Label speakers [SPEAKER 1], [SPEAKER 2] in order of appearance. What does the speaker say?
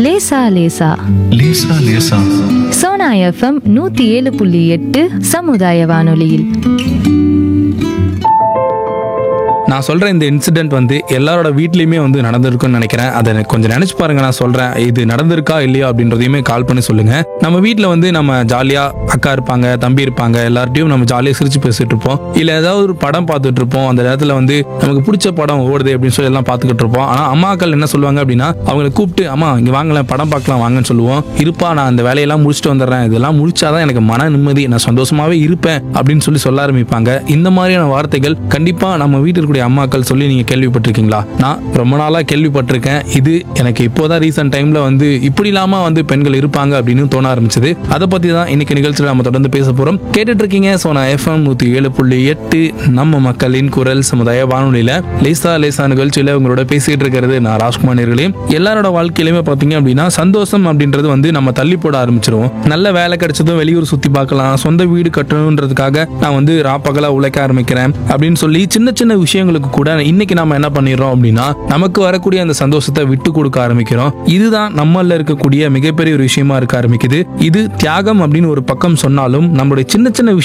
[SPEAKER 1] லேசா லேசா
[SPEAKER 2] லேசா லேசா
[SPEAKER 1] சோனா எஃப்எம் நூத்தி ஏழு புள்ளி எட்டு சமுதாய வானொலியில்
[SPEAKER 3] நான் சொல்ற இந்த இன்சிடென்ட் வந்து எல்லாரோட வீட்லயுமே வந்து நடந்திருக்கும்னு நினைக்கிறேன் அதை கொஞ்சம் நினைச்சு பாருங்க நான் சொல்றேன் இது நடந்திருக்கா இல்லையா அப்படின்றதையுமே கால் பண்ணி சொல்லுங்க நம்ம வீட்ல வந்து நம்ம ஜாலியா அக்கா இருப்பாங்க தம்பி இருப்பாங்க எல்லார்ட்டையும் நம்ம ஜாலியா சிரிச்சு பேசிட்டு இருப்போம் இல்ல ஏதாவது ஒரு படம் பார்த்துட்டு இருப்போம் அந்த நேரத்துல வந்து நமக்கு பிடிச்ச படம் ஓடுது அப்படின்னு சொல்லி எல்லாம் பார்த்துக்கிட்டு இருப்போம் ஆனா அம்மாக்கள் என்ன சொல்லுவாங்க அப்படின்னா அவங்களை கூப்பிட்டு அம்மா இங்க வாங்கலாம் படம் பார்க்கலாம் வாங்கன்னு சொல்லுவோம் இருப்பா நான் அந்த வேலையெல்லாம் முடிச்சுட்டு வந்துடுறேன் இதெல்லாம் முடிச்சாதான் எனக்கு மன நிம்மதி நான் சந்தோஷமாவே இருப்பேன் அப்படின்னு சொல்லி சொல்ல ஆரம்பிப்பாங்க இந்த மாதிரியான வார்த்தைகள் கண்டிப்பா நம்ம வீட்டில் இருக்கக்கூடிய அம்மாக்கள் சொல்லி நீங்க கேள்விப்பட்டிருக்கீங்களா நான் ரொம்ப நாளா கேள்விப்பட்டிருக்கேன் இது எனக்கு இப்போதான் ரீசெண்ட் டைம்ல வந்து இப்படி இல்லாம வந்து பெண்கள் இருப்பாங்க அப்படின்னு தோண ஆரம்பிச்சது அதை பத்தி தான் இன்னைக்கு நிகழ்ச்சியில் நம்ம தொடர்ந்து பேச போறோம் கேட்டுட்டு இருக்கீங்க சோனா எஃப்எம் நூத்தி ஏழு புள்ளி எட்டு நம்ம மக்களின் குரல் சமுதாய வானொலியில லேசா லேசா நிகழ்ச்சியில உங்களோட பேசிட்டு இருக்கிறது நான் ராஜ்குமார் நேர்களே எல்லாரோட வாழ்க்கையிலுமே பாத்தீங்க அப்படின்னா சந்தோஷம் அப்படின்றது வந்து நம்ம தள்ளி போட ஆரம்பிச்சிருவோம் நல்ல வேலை கிடைச்சதும் வெளியூர் சுத்தி பார்க்கலாம் சொந்த வீடு கட்டணுன்றதுக்காக நான் வந்து ராப்பகலா உழைக்க ஆரம்பிக்கிறேன் அப்படின்னு சொல்லி சின்ன சின்ன விஷயங்களுக்கு கூட இன்னைக்கு நாம என்ன பண்ணிடுறோம் அப்படின்னா நமக்கு வரக்கூடிய அந்த சந்தோஷத்தை விட்டு கொடுக்க ஆரம்பிக்கிறோம் இதுதான் நம்மள இருக்கக்கூடிய மிகப்பெரிய ஒரு விஷயமா இருக்க ஆரம்பிக்குது இது தியாகம் அப்படின்னு ஒரு பக்கம் சொன்னாலும் நம்மளுடைய சின்ன சின்ன விஷயம்